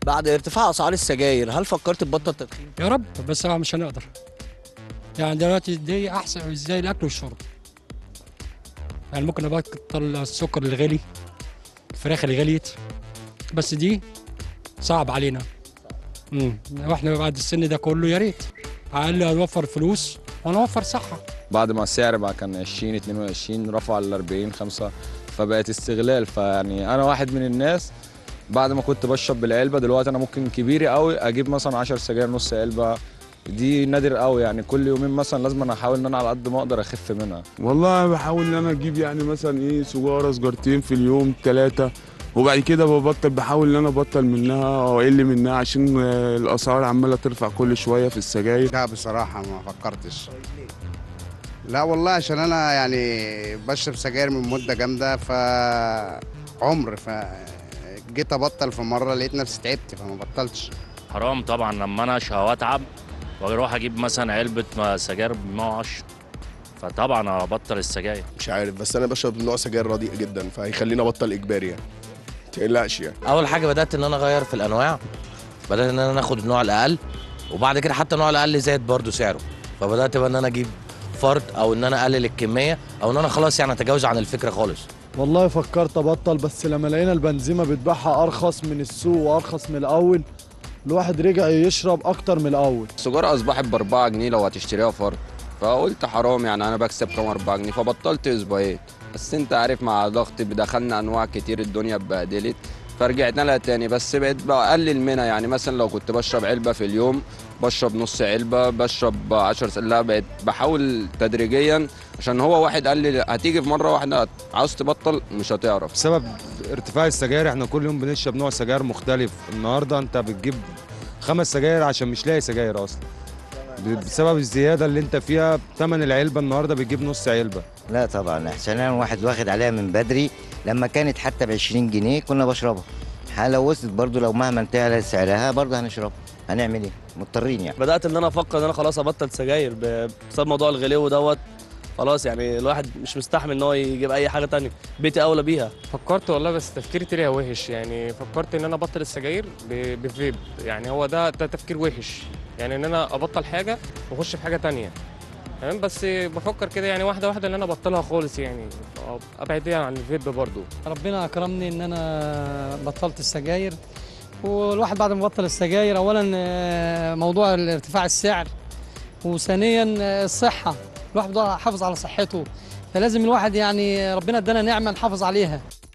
بعد ارتفاع اسعار السجاير هل فكرت تبطل تدخين يا رب بس طبعا مش هنقدر يعني دلوقتي دي احسن ازاي الاكل والشرب يعني ممكن ابطل السكر اللي غالي الفراخ اللي غليت بس دي صعب علينا امم واحنا بعد السن ده كله يا ريت على الاقل هنوفر فلوس ونوفر صحه بعد ما السعر بقى كان 20 22 رفع ل 40 5 فبقت استغلال فيعني انا واحد من الناس بعد ما كنت بشرب بالعلبه دلوقتي انا ممكن كبيري قوي اجيب مثلا 10 سجاير نص علبه دي نادر قوي يعني كل يومين مثلا لازم انا احاول ان انا على قد ما اقدر اخف منها والله بحاول ان انا اجيب يعني مثلا ايه سجاره سجارتين في اليوم ثلاثه وبعد كده ببطل بحاول ان انا ابطل منها او اقل منها عشان آه، الاسعار عماله ترفع كل شويه في السجاير لا بصراحة ما فكرتش لا والله عشان أنا يعني بشرب سجاير من مدة جامدة ف عمر ف جيت أبطل في مرة لقيت نفسي تعبت فما بطلتش حرام طبعا لما انا اشهى واتعب واروح اجيب مثلا علبه ما- سجاير ب 110 فطبعا ابطل السجاير مش عارف بس انا بشرب نوع سجاير رديء جدا فهيخليني ابطل اجباري يعني تقلقش يعني اول حاجه بدات ان انا اغير في الانواع بدات ان انا اخد النوع الاقل وبعد كده حتى النوع الاقل زاد برضو سعره فبدات بقى ان انا اجيب فرد او ان انا اقلل الكميه او ان انا خلاص يعني اتجاوز عن الفكره خالص والله فكرت ابطل بس لما لقينا البنزيمه بتبيعها ارخص من السوق وارخص من الاول الواحد رجع يشرب اكتر من الاول السجارة أصبحت ب 4 جنيه لو هتشتريها فرد فقلت حرام يعني أنا بكسب كام 4 جنيه فبطلت أسبوعين بس أنت عارف مع ضغط دخلنا أنواع كتير الدنيا اتبهدلت فرجعنا لها تاني بس بقيت بقلل منها يعني مثلا لو كنت بشرب علبة في اليوم بشرب نص علبة بشرب 10 لا بقيت بحاول تدريجيا عشان هو واحد قال لي هتيجي في مرة واحدة عاوز تبطل مش هتعرف بسبب ارتفاع السجاير احنا كل يوم بنشرب نوع سجاير مختلف النهارده انت بتجيب خمس سجاير عشان مش لاقي سجاير اصلا ب- بسبب الزياده اللي انت فيها ثمن العلبه النهارده بتجيب نص علبه لا طبعا احسن انا واحد واخد عليها من بدري لما كانت حتى ب 20 جنيه كنا بشربها ح- لو وصلت برضو لو مهما انتهى سعرها برضو هنشربها هنعمل ايه مضطرين يعني بدات ان انا افكر ان انا خلاص ابطل سجاير ب- بسبب موضوع الغلو دوت خلاص يعني الواحد مش مستحمل ان هو يجيب اي حاجه تانية بيتي اولى بيها فكرت والله بس تفكيري طلع وحش يعني فكرت ان انا ابطل السجاير ب- بفيب يعني هو ده ده تفكير وحش يعني ان انا ابطل حاجه واخش في حاجه تانية تمام بس بفكر كده يعني واحده واحده ان انا ابطلها خالص يعني ابعد يعني عن الفيب برضو ربنا اكرمني ان انا بطلت السجاير والواحد بعد ما بطل السجاير اولا آه، موضوع ارتفاع السعر وثانيا آه، الصحه الواحد بيحافظ على صحته فلازم الواحد يعني ربنا ادانا نعمه نحافظ عليها